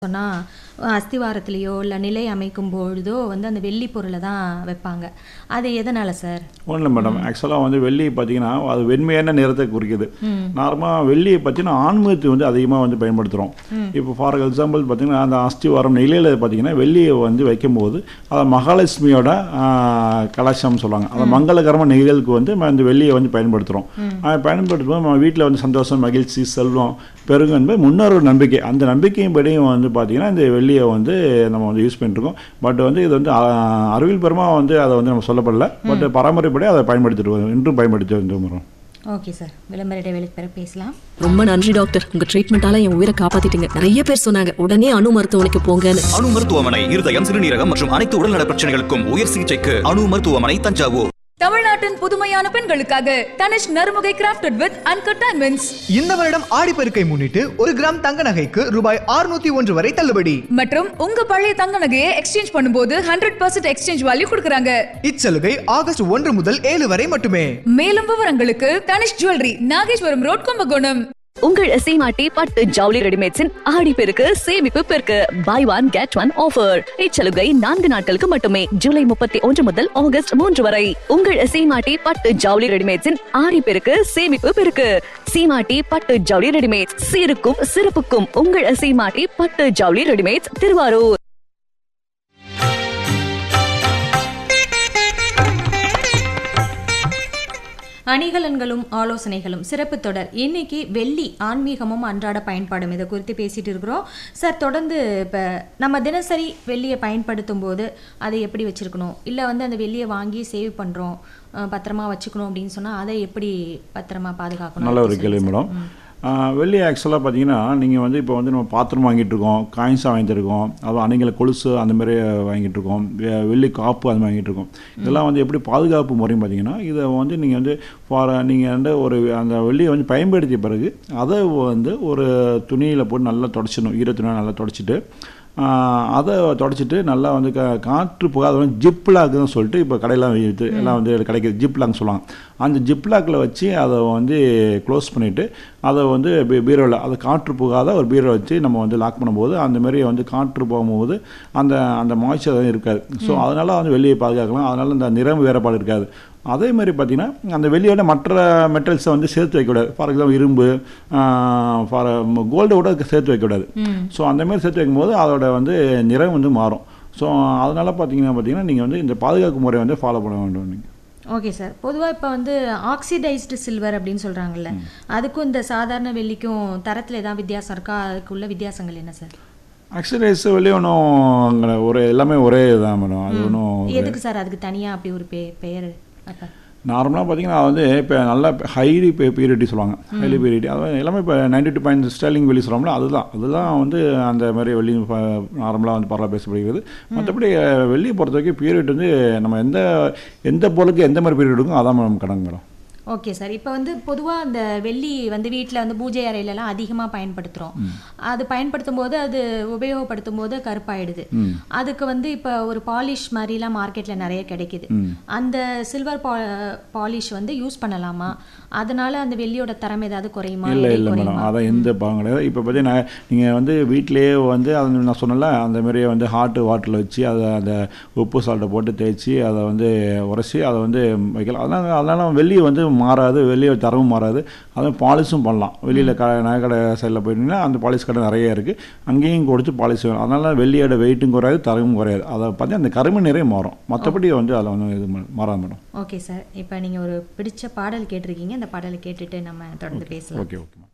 சொன்னால் அஸ்திவாரத்திலேயோ இல்லை நிலை அமைக்கும் பொழுதோ வந்து அந்த வெள்ளி பொருளை தான் வைப்பாங்க அது எதனால் சார் ஒன்றும் இல்லை மேடம் ஆக்சுவலாக வந்து வெள்ளி பார்த்தீங்கன்னா அது வெண்மையான நிறத்தை குறிக்குது நார்மலாக வெள்ளியை பார்த்தீங்கன்னா ஆன்மீகத்தை வந்து அதிகமாக வந்து பயன்படுத்துகிறோம் இப்போ ஃபார் எக்ஸாம்பிள் பார்த்தீங்கன்னா அந்த அஸ்திவாரம் நிலையில் பார்த்தீங்கன்னா வெள்ளியை வந்து வைக்கும்போது அதை மகாலட்சுமியோட ஆஹ், கலசம் சொல்லுவாங்க அந்த மங்களகரமான நிகழ்வுக்கு வந்து நம்ம இந்த வெள்ளியை வந்து பயன்படுத்துகிறோம் பயன்படுத்தும் போது நம்ம வீட்டில் வந்து சந்தோஷம் மகிழ்ச்சி செல்வம் பெருகும் என்பது முன்னோர் நம்பிக்கை அந்த நம்பிக்கையும் படியும் வந்து பார்த்தீங்கன்னா இந்த வெள்ளியை வந்து நம்ம வந்து யூஸ் பண்ணிட்டுருக்கோம் பட் வந்து இது வந்து ஆஹ், அறிவியல் பெருமாக வந்து அதை வந்து நம்ம சொல்லப்படல பட் பராமரிப்படி அதை பயன்படுத்திட்டு வரோம் இன்றும் பயன்படுத்தி வந்து வரோம் ஓகே சார் விளம்பர இடைவெளிக்கு பிறகு பேசலாம் ரொம்ப நன்றி டாக்டர் உங்க ட்ரீட்மெண்டால என் உயிரை காப்பாத்திட்டீங்க நிறைய பேர் சொன்னாங்க உடனே அணு மருத்துவமனைக்கு போங்கன்னு அணு மருத்துவமனை இருதயம் சிறுநீரகம் மற்றும் அனைத்து உடல்நல பிரச்சனைகளுக்கும் உயர் சிகிச்சைக்கு அணு மருத்துவமனை தஞ்சாவூர் தமிழ்நாட்டின் புதுமையான பெண்களுக்காக Tanishq Narumugai crafted with uncut diamonds இந்த வருடம் ஆடிப்பெருக்கை முன்னிட்டு ஒரு கிராம் தங்க நகைக்கு ரூபாய் 601 ஒன்று வரை தள்ளுபடி மற்றும் உங்க பழைய தங்க நகையை எக்ஸ்சேஞ்ச் பண்ணும்போது ஹண்ட்ரட் பர்சன்ட் எக்ஸ்சேஞ்ச் வேல்யூ கொடுக்கறாங்க இச்சலுகை ஆகஸ்ட் ஒன்று முதல் ஏழு வரை மட்டுமே மேலும் விவரங்களுக்கு தனிஷ் ஜுவல்லரி நாகேஸ்வரம் ரோட் கும்பகோணம் உங்கள் சீமாட்டி பட்டு ஜவுளி ரெடிமேட்ஸின் ஆடி பெருக்கு சேமிப்பு பெருக்கு buy one get one offer இச்சலுகை நான்கு நாட்களுக்கு மட்டுமே ஜூலை முப்பத்தி ஒன்று முதல் ஆகஸ்ட் மூன்று வரை உங்கள் சீமாட்டி பட்டு ஜவுளி ரெடிமேட்ஸின் ஆடி பெருக்கு சேமிப்பு பெருக்கு சீமாட்டி பட்டு ஜவுளி ரெடிமேட்ஸ் சீருக்கும் சிறப்புக்கும் உங்கள் சீமாட்டி பட்டு ஜவுளி ரெடிமேட்ஸ் திருவாரூர் அணிகலன்களும் ஆலோசனைகளும் சிறப்பு தொடர் இன்னைக்கு வெள்ளி ஆன்மீகமும் அன்றாட பயன்பாடும் இதை குறித்து பேசிட்டு இருக்கிறோம் சார் தொடர்ந்து இப்போ நம்ம தினசரி வெள்ளியை பயன்படுத்தும் போது அதை எப்படி வச்சிருக்கணும் இல்லை வந்து அந்த வெள்ளியை வாங்கி சேவ் பண்ணுறோம் பத்திரமா வச்சுக்கணும் அப்படின்னு சொன்னால் அதை எப்படி பத்திரமா பாதுகாக்கணும் நல்ல ஒரு அதை கேள்வி சொல்லுங்க மேடம் ஆஹ் வெள்ளி ஆக்சுவலாக பார்த்தீங்கன்னா நீங்கள் வந்து இப்போ வந்து நம்ம பாத்திரம் வாங்கிட்டு இருக்கோம் காயின்ஸாக வாங்கிட்டு இருக்கோம் அது அணிகளை கொலுசு அந்த மாதிரி வாங்கிட்டு இருக்கோம் வெ- வெள்ளி காப்பு அது மாதிரி வாங்கிட்டு இருக்கோம் இதெல்லாம் வந்து எப்படி பாதுகாப்பு முறையும் பார்த்தீங்கன்னா இதை வந்து நீங்கள் வந்து ஃபார் நீங்கள் வந்து ஒரு அந்த வெள்ளியை வந்து பயன்படுத்திய பிறகு அதை வந்து ஒரு துணியில் போட்டு நல்லா தொடச்சிடணும் ஈர துணியை நல்லா தொடச்சிட்டு ஆஹ் அதை தொடச்சிட்டு நல்லா வந்து க காற்று போகாத வந்து ஜிப்லாக்குன்னு சொல்லிட்டு இப்போ கடையெல்லாம் வித்து எல்லாம் வந்து கிடைக்கிது ஜிப்லாக்னு சொல்லுவாங்க அந்த ஜிப்லாக்கில் வச்சு அதை வந்து க்ளோஸ் பண்ணிவிட்டு அதை வந்து பீரோவில் அது காற்று போகாத ஒரு பீரோ வச்சு நம்ம வந்து லாக் பண்ணும்போது அந்த மாதிரி வந்து காற்று போகும்போது அந்த அந்த மாய்ச்சர் இருக்காது ஸோ அதனால் வந்து வெளியே பாதுகாக்கலாம் அதனால் இந்த நிறம் வேறுபாடு இருக்காது அதே மாதிரி பார்த்தீங்கன்னா அந்த வெளியோட மற்ற மெட்டல்ஸை வந்து சேர்த்து வைக்கக்கூடாது ஃபார் எக்ஸாம்பிள் இரும்பு ஃபார் கோல்டோட சேர்த்து வைக்கக்கூடாது ஸோ அந்த மாதிரி சேர்த்து வைக்கும்போது அதோட வந்து நிறம் வந்து மாறும் ஸோ அதனால் பார்த்தீங்கன்னா பார்த்தீங்கன்னா நீங்கள் வந்து இந்த பாதுகாப்பு முறையை வந்து ஃபாலோ பண்ண வேண்டும் நீங்கள் ஓகே சார் பொதுவாக இப்போ வந்து ஆக்சிடைஸ்டு சில்வர் அப்படின்னு சொல்கிறாங்கல்ல அதுக்கும் இந்த சாதாரண வெள்ளிக்கும் தரத்தில் ஏதாவது வித்தியாசம் இருக்கா அதுக்குள்ள வித்தியாசங்கள் என்ன சார் ஆக்சிடைஸ் வெளியே ஒன்றும் ஒரு எல்லாமே ஒரே இதுதான் மேடம் அது ஒன்றும் எதுக்கு சார் அதுக்கு தனியாக அப்படி ஒரு பே பெயர் அப்போ நார்மலாக பார்த்தீங்கன்னா வந்து இப்போ நல்லா ஹைலி பியூரிட்டி சொல்லுவாங்க ஹைலி பியூரிட்டி அது எல்லாமே இப்போ நைன்டி டூ பாயிண்ட் ஸ்டெர்லிங் வெளி சொல்கிறோம்ல அதுதான் அதுதான் வந்து அந்த மாதிரி வெள்ளி நார்மலாக வந்து பரவாயில்ல பேசப்படுகிறது மற்றபடி அஹ், வெள்ளியை பொறுத்த வரைக்கும் பியூரிட் வந்து நம்ம எந்த எந்த பொருளுக்கு எந்த மாதிரி பீரியட் இருக்கும் அதான் மேடம் கணக்கு மேடம் ஓகே சார் இப்போ வந்து பொதுவாக அந்த வெள்ளி வந்து வீட்டில் வந்து பூஜை அறையிலலாம் அதிகமாக பயன்படுத்துகிறோம் அது பயன்படுத்தும் போது அது உபயோகப்படுத்தும் போது கருப்பாயிடுது அதுக்கு வந்து இப்போ ஒரு பாலிஷ் மாதிரிலாம் மார்க்கெட்டில் நிறைய கிடைக்குது அந்த சில்வர் பாலிஷ் வந்து யூஸ் பண்ணலாமா அதனால அந்த வெள்ளியோட தரம் ஏதாவது குறையுமா இல்லை எடை இல்லை மேடம் குறையுமா அதான் எந்த பாகம் கிடையாது இப்போ பார்த்தீங்கன்னா நீங்கள் வந்து வீட்டிலேயே வந்து அது நான் சொன்னல அந்த மாதிரி வந்து ஹாட்டு வாட்டரில் வச்சு அதை அந்த உப்பு சால்ட்டை போட்டு தேய்ச்சி அதை வந்து உரைச்சி அதை வந்து வைக்கலாம் அதனால் அதனால் வெள்ளி வந்து மாறாது வெளியே தரவும் மாறாது அதுவும் பாலிஷும் பண்ணலாம் வெளியில் க நகைக்கடை சைடில் போயிட்டீங்கன்னா அந்த பாலிஷ் கடை நிறைய இருக்குது அங்கேயும் கொடுத்து பாலிஷ் வேணும் அதனால் வெள்ளியோட வெயிட்டும் குறையாது தரவும் குறையாது அதை பார்த்து அந்த கருமை நிறைய மாறும் மற்றபடி வந்து அதில் வந்து இது மா- மாறாது மேடம் ஓகே சார் இப்போ நீங்கள் ஒரு பிடிச்ச பாடல் கேட்டிருக்கீங்க அந்த பாடலை கேட்டுட்டு நம்ம தொடர்ந்து பேசலாம் ஓகே ஓகே